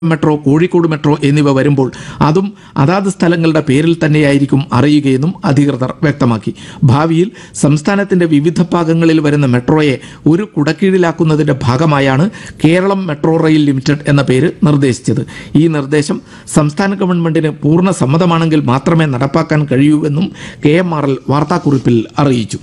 metro Kozhikode metro എന്നിവ വരുമ്പോൾ അതും അതാത് സ്ഥലങ്ങളുടെ പേരിൽ തന്നെയായിരിക്കും അറിയുകയെന്നും അധികൃതർ വ്യക്തമാക്കി ഭാവിയിൽ സംസ്ഥാനത്തിന്റെ വിവിധ ഭാഗങ്ങളിൽ വരുന്ന മെട്രോയെ ഒരു കുടക്കീഴിലാക്കുന്നതിന്റെ ഭാഗമായാണ് കേരളം മെട്രോ റെയിൽ ലിമിറ്റഡ് എന്ന പേര് നിർദ്ദേശിച്ചത് ഈ നിർദ്ദേശം സംസ്ഥാന ഗവൺമെന്റിന് പൂർണ്ണ സമ്മതമാണെങ്കിൽ മാത്രമേ നടപ്പാക്കാൻ കഴിയൂവെന്നും കെ എം ആർ എൽ വാർത്താക്കുറിപ്പിൽ അറിയിച്ചു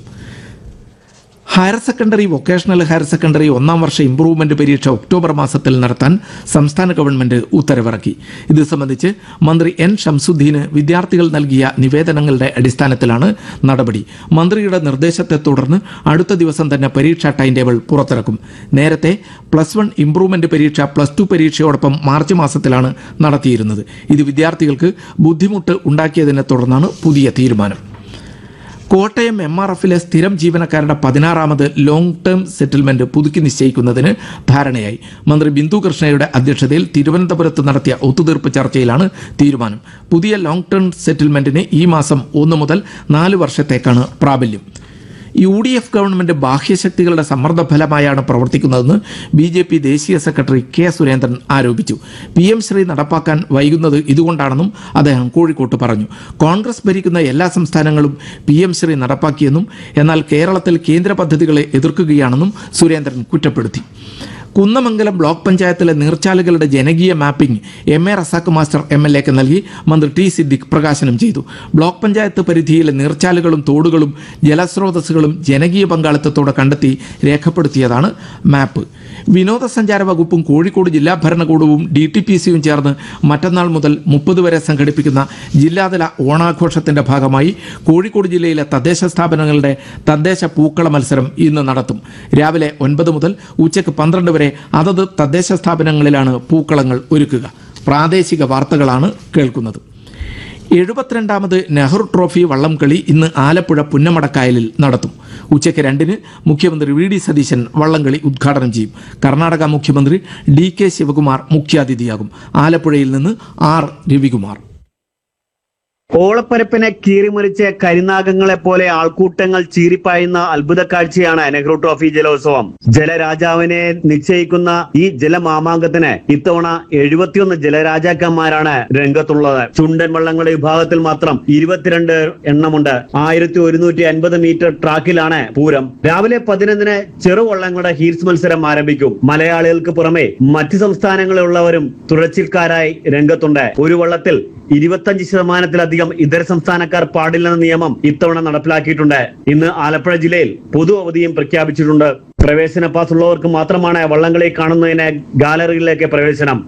higher secondary vocational higher secondary ഒന്നാം വർഷ ഇംപ്രൂവ്മെന്റ് പരീക്ഷ ഒക്ടോബർ മാസത്തിൽ നടത്താൻ സംസ്ഥാന ഗവൺമെന്റ് ഉത്തരവിറക്കി ഇത് സംബന്ധിച്ച് മന്ത്രി എൻ ഷംസുദ്ദീന് വിദ്യാർത്ഥികൾ നൽകിയ നിവേദനങ്ങളുടെ അടിസ്ഥാനത്തിലാണ് നടപടി മന്ത്രിയുടെ നിർദ്ദേശത്തെ തുടർന്ന് അടുത്ത ദിവസം തന്നെ പരീക്ഷാ ടൈം ടേബിൾ പുറത്തിറക്കും നേരത്തെ പ്ലസ് വൺ ഇംപ്രൂവ്മെന്റ് പരീക്ഷ പ്ലസ് ടു പരീക്ഷയോടൊപ്പം മാർച്ച് മാസത്തിലാണ് നടത്തിയിരുന്നത് ഇത് വിദ്യാർത്ഥികൾക്ക് ബുദ്ധിമുട്ട് ഉണ്ടാക്കിയതിനെ തുടർന്നാണ് പുതിയ തീരുമാനം കോട്ടയം എം ആർ എഫിലെ സ്ഥിരം ജീവനക്കാരുടെ പതിനാറാമത് ലോങ് ടേം സെറ്റിൽമെന്റ് പുതുക്കി നിശ്ചയിക്കുന്നതിന് ധാരണയായി മന്ത്രി ബിന്ദു കൃഷ്ണയുടെ അധ്യക്ഷതയിൽ തിരുവനന്തപുരത്ത് നടത്തിയ ഒത്തുതീർപ്പ് ചർച്ചയിലാണ് തീരുമാനം പുതിയ ലോങ് ടേം സെറ്റിൽമെന്റിന് ഈ മാസം ഒന്ന് മുതൽ നാല് വർഷത്തേക്കാണ് പ്രാബല്യം യു ഡി എഫ് ഗവൺമെന്റ് ബാഹ്യശക്തികളുടെ സമ്മർദ്ദ ഫലമായാണ് പ്രവർത്തിക്കുന്നതെന്ന് ബി ജെ പി ദേശീയ സെക്രട്ടറി കെ സുരേന്ദ്രൻ ആരോപിച്ചു പി എം ശ്രീ നടപ്പാക്കാൻ വൈകുന്നത് ഇതുകൊണ്ടാണെന്നും അദ്ദേഹം കോഴിക്കോട്ട് പറഞ്ഞു കോൺഗ്രസ് ഭരിക്കുന്ന എല്ലാ സംസ്ഥാനങ്ങളും പി എം ശ്രീ നടപ്പാക്കിയെന്നും എന്നാൽ കേരളത്തിൽ കേന്ദ്ര പദ്ധതികളെ എതിർക്കുകയാണെന്നും സുരേന്ദ്രൻ കുറ്റപ്പെടുത്തി കുന്നമംഗലം ബ്ലോക്ക് പഞ്ചായത്തിലെ നീർച്ചാലുകളുടെ ജനകീയ mapping M A Razak master M L എക്ക് നൽകി മന്ത്രി ടി സിദ്ദിഖ് പ്രകാശനം ചെയ്തു ബ്ലോക്ക് പഞ്ചായത്ത് പരിധിയിലെ നീർച്ചാലുകളും തോടുകളും ജലസ്രോതസ്സുകളും ജനകീയ പങ്കാളിത്തത്തോടെ കണ്ടെത്തി രേഖപ്പെടുത്തിയതാണ് മാപ്പ് വിനോദസഞ്ചാര വകുപ്പും കോഴിക്കോട് ജില്ലാ ഭരണകൂടവും ഡി ടി പി സിയും ചേർന്ന് മറ്റന്നാൾ മുതൽ മുപ്പത് വരെ സംഘടിപ്പിക്കുന്ന ജില്ലാതല ഓണാഘോഷത്തിന്റെ ഭാഗമായി കോഴിക്കോട് ജില്ലയിലെ തദ്ദേശ സ്ഥാപനങ്ങളുടെ തദ്ദേശ പൂക്കള മത്സരം ഇന്ന് നടത്തും രാവിലെ ഒൻപത് മുതൽ ഉച്ചയ്ക്ക് പന്ത്രണ്ട് വരെ അതത് തദ്ദേശ സ്ഥാപനങ്ങളിലാണ് പൂക്കളങ്ങൾ ഒരുക്കുക പ്രാദേശിക വാർത്തകളാണ് കേൾക്കുന്നത് എഴുപത്തിരണ്ടാമത് നെഹ്റു ട്രോഫി വള്ളംകളി ഇന്ന് ആലപ്പുഴ പുന്നമടക്കായലിൽ നടത്തും ഉച്ചയ്ക്ക് രണ്ടിന് മുഖ്യമന്ത്രി വി ഡി സതീശൻ വള്ളംകളി ഉദ്ഘാടനം ചെയ്യും കർണാടക മുഖ്യമന്ത്രി ഡി കെ ശിവകുമാർ മുഖ്യാതിഥിയാകും ആലപ്പുഴയിൽ നിന്ന് ആർ രവികുമാർ ഓളപ്പരപ്പിനെ കീറിമുറിച്ച് കരിനാഗങ്ങളെ പോലെ ആൾക്കൂട്ടങ്ങൾ ചീറിപ്പായുന്ന അത്ഭുത കാഴ്ചയാണ് നെഹ്റു ട്രോഫി ജലോത്സവം ജലരാജാവിനെ നിശ്ചയിക്കുന്ന ഈ ജലമാമാങ്കത്തിന് ഇത്തവണ എഴുപത്തിയൊന്ന് ജലരാജാക്കന്മാരാണ് രംഗത്തുള്ളത് ചുണ്ടൻ വള്ളങ്ങളുടെ വിഭാഗത്തിൽ മാത്രം ഇരുപത്തിരണ്ട് എണ്ണമുണ്ട് ആയിരത്തി ഒരുന്നൂറ്റി അൻപത് മീറ്റർ ട്രാക്കിലാണ് പൂരം രാവിലെ പതിനൊന്നിന് ചെറുവള്ളങ്ങളുടെ ഹീൽസ് മത്സരം ആരംഭിക്കും മലയാളികൾക്ക് പുറമെ മറ്റ് സംസ്ഥാനങ്ങളിലുള്ളവരും തുഴച്ചിൽക്കാരായി രംഗത്തുണ്ട് ഒരു വള്ളത്തിൽ ഇരുപത്തഞ്ച് ശതമാനത്തിലധികം ഇതര സംസ്ഥാനക്കാർ പാടില്ലെന്ന നിയമം ഇത്തവണ നടപ്പിലാക്കിയിട്ടുണ്ട് ഇന്ന് ആലപ്പുഴ ജില്ലയിൽ പൊതു അവധിയും പ്രഖ്യാപിച്ചിട്ടുണ്ട് പ്രവേശന പാസ് ഉള്ളവർക്ക് മാത്രമാണ് വള്ളംകളി കാണുന്നതിന് ഗാലറിയിലേക്ക് പ്രവേശനം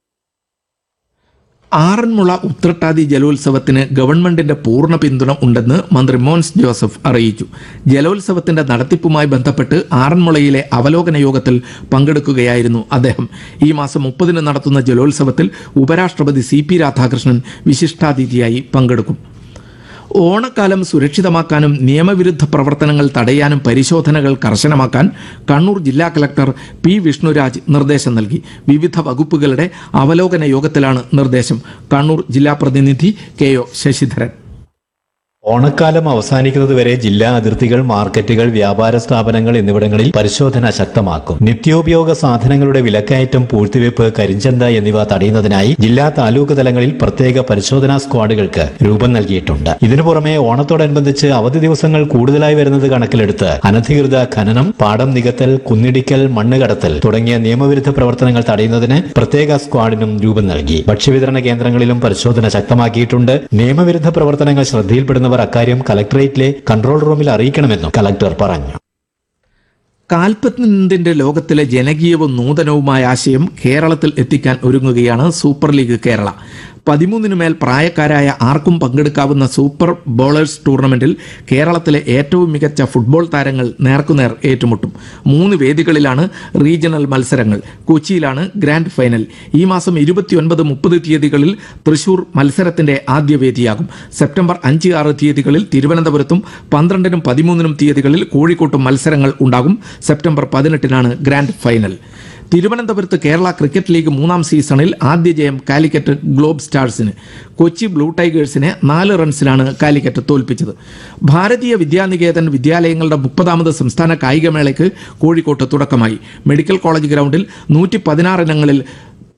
ആറന്മുള ഉത്രട്ടാതി ജലോത്സവത്തിന് ഗവൺമെന്റിന്റെ പൂർണ്ണ പിന്തുണ ഉണ്ടെന്ന് മന്ത്രി മോൻസ് ജോസഫ് അറിയിച്ചു ജലോത്സവത്തിന്റെ നടത്തിപ്പുമായി ബന്ധപ്പെട്ട് ആറന്മുളയിലെ അവലോകന യോഗത്തിൽ പങ്കെടുക്കുകയായിരുന്നു അദ്ദേഹം ഈ മാസം മുപ്പതിന് നടത്തുന്ന ജലോത്സവത്തിൽ ഉപരാഷ്ട്രപതി സി പി രാധാകൃഷ്ണൻ വിശിഷ്ടാതിഥിയായി പങ്കെടുക്കും ഓണക്കാലം സുരക്ഷിതമാക്കാനും നിയമവിരുദ്ധ പ്രവർത്തനങ്ങൾ തടയാനും പരിശോധനകൾ കർശനമാക്കാൻ കണ്ണൂർ ജില്ലാ കളക്ടർ പി വിഷ്ണുരാജ് നിർദ്ദേശം നൽകി വിവിധ വകുപ്പുകളുടെ അവലോകന യോഗത്തിലാണ് നിർദ്ദേശം കണ്ണൂർ ജില്ലാ പ്രതിനിധി കെ ഒ ശശിധരൻ ഓണക്കാലം അവസാനിക്കുന്നതുവരെ ജില്ലാ അതിർത്തികൾ മാർക്കറ്റുകൾ വ്യാപാര സ്ഥാപനങ്ങൾ എന്നിവിടങ്ങളിൽ പരിശോധന ശക്തമാക്കും നിത്യോപയോഗ സാധനങ്ങളുടെ വിലക്കയറ്റം പൂഴ്ത്തിവെപ്പ് കരിഞ്ചന്ത എന്നിവ തടയുന്നതിനായി ജില്ലാ താലൂക്ക് തലങ്ങളിൽ പ്രത്യേക പരിശോധനാ സ്ക്വാഡുകൾക്ക് രൂപം നൽകിയിട്ടുണ്ട് ഇതിനു പുറമെ ഓണത്തോടനുബന്ധിച്ച് അവധി ദിവസങ്ങൾ കൂടുതലായി വരുന്നത് കണക്കിലെടുത്ത് അനധികൃത ഖനനം പാടം നികത്തൽ കുന്നിടിക്കൽ മണ്ണ് കടത്തൽ തുടങ്ങിയ നിയമവിരുദ്ധ പ്രവർത്തനങ്ങൾ തടയുന്നതിന് പ്രത്യേക സ്ക്വാഡിനും രൂപം നൽകി ഭക്ഷ്യവിതരണ കേന്ദ്രങ്ങളിലും പരിശോധന ശക്തമാക്കിയിട്ടുണ്ട് നിയമവിരുദ്ധ പ്രവർത്തനങ്ങൾ ശ്രദ്ധയിൽപ്പെടുന്നവർ അക്കാര്യം കലക്ടറേറ്റിലെ കൺട്രോൾ റൂമിൽ അറിയിക്കണമെന്നും കലക്ടർ പറഞ്ഞു കാൽപന്തിന്റെ ലോകത്തിലെ ജനകീയവും നൂതനവുമായ ആശയം കേരളത്തിൽ എത്തിക്കാൻ ഒരുങ്ങുകയാണ് സൂപ്പർ ലീഗ് കേരള പതിമൂന്നിന് മേൽ പ്രായക്കാരായ ആർക്കും പങ്കെടുക്കാവുന്ന സൂപ്പർ ബോളേഴ്സ് ടൂർണമെന്റിൽ കേരളത്തിലെ ഏറ്റവും മികച്ച ഫുട്ബോൾ താരങ്ങൾ നേർക്കുനേർ ഏറ്റുമുട്ടും മൂന്ന് വേദികളിലാണ് റീജിയണൽ മത്സരങ്ങൾ കൊച്ചിയിലാണ് ഗ്രാൻഡ് ഫൈനൽ ഈ മാസം ഇരുപത്തിയൊൻപത് മുപ്പത് തീയതികളിൽ തൃശൂർ മത്സരത്തിന്റെ ആദ്യ വേദിയാകും സെപ്റ്റംബർ അഞ്ച് ആറ് തീയതികളിൽ തിരുവനന്തപുരത്തും പന്ത്രണ്ടിനും പതിമൂന്നിനും തീയതികളിൽ കോഴിക്കോട്ടും മത്സരങ്ങൾ ഉണ്ടാകും സെപ്റ്റംബർ പതിനെട്ടിനാണ് ഗ്രാൻഡ് ഫൈനൽ തിരുവനന്തപുരത്ത് കേരള ക്രിക്കറ്റ് ലീഗ് മൂന്നാം സീസണിൽ ആദ്യ ജയം കാലിക്കറ്റ് ഗ്ലോബ് സ്റ്റാർസിന് കൊച്ചി ബ്ലൂ ടൈഗേഴ്സിനെ നാല് റൺസിലാണ് കാലിക്കറ്റ് തോൽപ്പിച്ചത് ഭാരതീയ വിദ്യാനികേതൻ വിദ്യാലയങ്ങളുടെ മുപ്പതാമത് സംസ്ഥാന കായികമേളയ്ക്ക് കോഴിക്കോട്ട് തുടക്കമായി മെഡിക്കൽ കോളേജ് ഗ്രൗണ്ടിൽ നൂറ്റി പതിനാറ് ഇനങ്ങളിൽ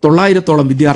തൊള്ളായിരത്തോളം വിദ്യാർത്ഥികൾ